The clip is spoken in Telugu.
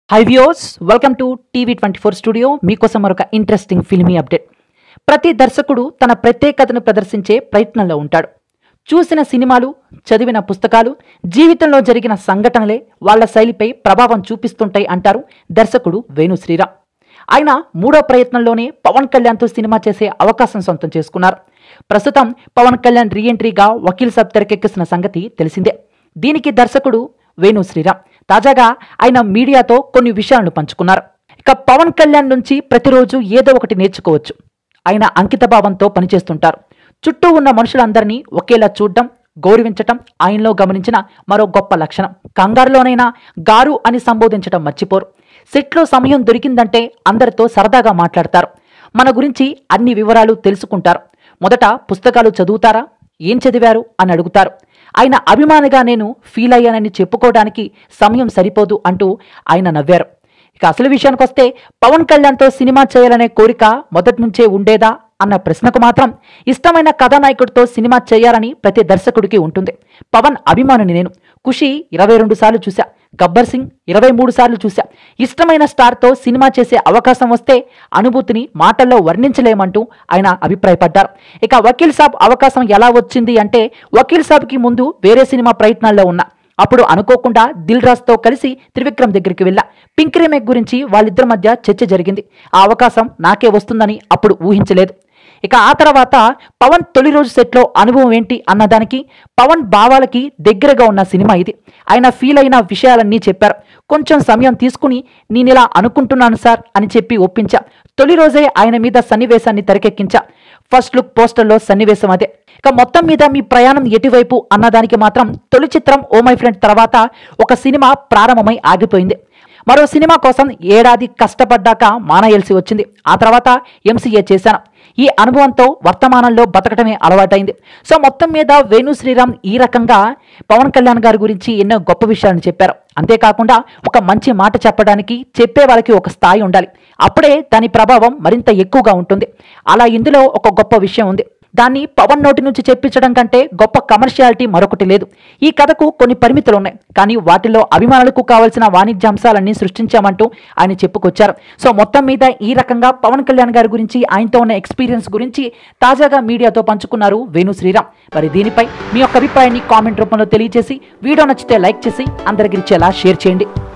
high views welcome to TV twenty four studio మీకోసం మరొక ఇంట్రెస్టింగ్ ఫిల్మీ అప్డేట్ ప్రతి దర్శకుడు తన ప్రత్యేకతను ప్రదర్శించే ప్రయత్నంలో ఉంటాడు చూసిన సినిమాలు చదివిన పుస్తకాలు జీవితంలో జరిగిన సంఘటనలే వాళ్ళ శైలిపై ప్రభావం చూపిస్తుంటాయి అంటారు దర్శకుడు వేణు శ్రీరామ్ ఆయన మూడో ప్రయత్నంలోనే పవన్ కళ్యాణ్తో సినిమా చేసే అవకాశం సొంతం చేసుకున్నారు ప్రస్తుతం పవన్ కళ్యాణ్ రీఎంట్రీగా వకీల్ సాబ్ తెరకెక్కిస్తున్న సంగతి తెలిసిందే దీనికి దర్శకుడు వేణు శ్రీరామ్ తాజాగా ఆయన మీడియాతో కొన్ని విషయాలను పంచుకున్నారు ఇక పవన్ కళ్యాణ్ నుంచి ప్రతిరోజు ఏదో ఒకటి నేర్చుకోవచ్చు ఆయన అంకితభావంతో పనిచేస్తుంటారు చుట్టూ ఉన్న మనుషులందరినీ ఒకేలా చూడడం గౌరవించటం ఆయనలో గమనించిన మరో గొప్ప లక్షణం కంగారులోనైనా గారు అని సంబోధించడం మర్చిపోరు సెట్లో సమయం దొరికిందంటే అందరితో సరదాగా మాట్లాడతారు మన గురించి అన్ని వివరాలు తెలుసుకుంటారు మొదట పుస్తకాలు చదువుతారా ఏం చదివారు అని అడుగుతారు ఆయన అభిమానిగా నేను ఫీల్ అయ్యానని చెప్పుకోవడానికి సమయం సరిపోదు అంటూ ఆయన నవ్వారు ఇక అసలు విషయానికి వస్తే పవన్ కళ్యాణ్తో సినిమా చేయాలనే కోరిక మొదటి నుంచే ఉండేదా అన్న ప్రశ్నకు మాత్రం ఇష్టమైన కథానాయకుడితో సినిమా చేయాలని ప్రతి దర్శకుడికి ఉంటుంది పవన్ అభిమానిని నేను ఖుషి ఇరవై రెండు సార్లు చూశా గబ్బర్ సింగ్ ఇరవై మూడు సార్లు చూశా ఇష్టమైన స్టార్తో సినిమా చేసే అవకాశం వస్తే అనుభూతిని మాటల్లో వర్ణించలేమంటూ ఆయన అభిప్రాయపడ్డారు ఇక వకీల్ సాబ్ అవకాశం ఎలా వచ్చింది అంటే వకీల్ సాబ్కి ముందు వేరే సినిమా ప్రయత్నాల్లో ఉన్నా అప్పుడు అనుకోకుండా దిల్ రాజ్తో కలిసి త్రివిక్రమ్ దగ్గరికి వెళ్ళా పింక్ రీమేక్ గురించి వాళ్ళిద్దరి మధ్య చర్చ జరిగింది ఆ అవకాశం నాకే వస్తుందని అప్పుడు ఊహించలేదు ఇక ఆ తర్వాత పవన్ తొలి రోజు సెట్లో అనుభవం ఏంటి అన్నదానికి పవన్ భావాలకి దగ్గరగా ఉన్న సినిమా ఇది ఆయన ఫీల్ అయిన విషయాలన్నీ చెప్పారు కొంచెం సమయం తీసుకుని నేను ఇలా అనుకుంటున్నాను సార్ అని చెప్పి ఒప్పించా తొలి రోజే ఆయన మీద సన్నివేశాన్ని తెరకెక్కించా ఫస్ట్ లుక్ పోస్టర్లో సన్నివేశం అదే ఇక మొత్తం మీద మీ ప్రయాణం ఎటువైపు అన్నదానికి మాత్రం తొలి చిత్రం ఓ మై ఫ్రెండ్ తర్వాత ఒక సినిమా ప్రారంభమై ఆగిపోయింది మరో సినిమా కోసం ఏడాది కష్టపడ్డాక మానేయాల్సి వచ్చింది ఆ తర్వాత ఎంసీఏ చేశాను ఈ అనుభవంతో వర్తమానంలో బతకటమే అలవాటైంది సో మొత్తం మీద వేణు శ్రీరామ్ ఈ రకంగా పవన్ కళ్యాణ్ గారి గురించి ఎన్నో గొప్ప విషయాలను చెప్పారు అంతేకాకుండా ఒక మంచి మాట చెప్పడానికి చెప్పే వాళ్ళకి ఒక స్థాయి ఉండాలి అప్పుడే దాని ప్రభావం మరింత ఎక్కువగా ఉంటుంది అలా ఇందులో ఒక గొప్ప విషయం ఉంది దాన్ని పవన్ నోటి నుంచి చెప్పించడం కంటే గొప్ప కమర్షియాలిటీ మరొకటి లేదు ఈ కథకు కొన్ని పరిమితులు ఉన్నాయి కానీ వాటిలో అభిమానులకు కావాల్సిన వాణిజ్య అంశాలన్నీ సృష్టించామంటూ ఆయన చెప్పుకొచ్చారు సో మొత్తం మీద ఈ రకంగా పవన్ కళ్యాణ్ గారి గురించి ఆయనతో ఉన్న ఎక్స్పీరియన్స్ గురించి తాజాగా మీడియాతో పంచుకున్నారు వేణు శ్రీరామ్ మరి దీనిపై మీ యొక్క అభిప్రాయాన్ని కామెంట్ రూపంలో తెలియజేసి వీడియో నచ్చితే లైక్ చేసి అందరికి ఇచ్చేలా షేర్ చేయండి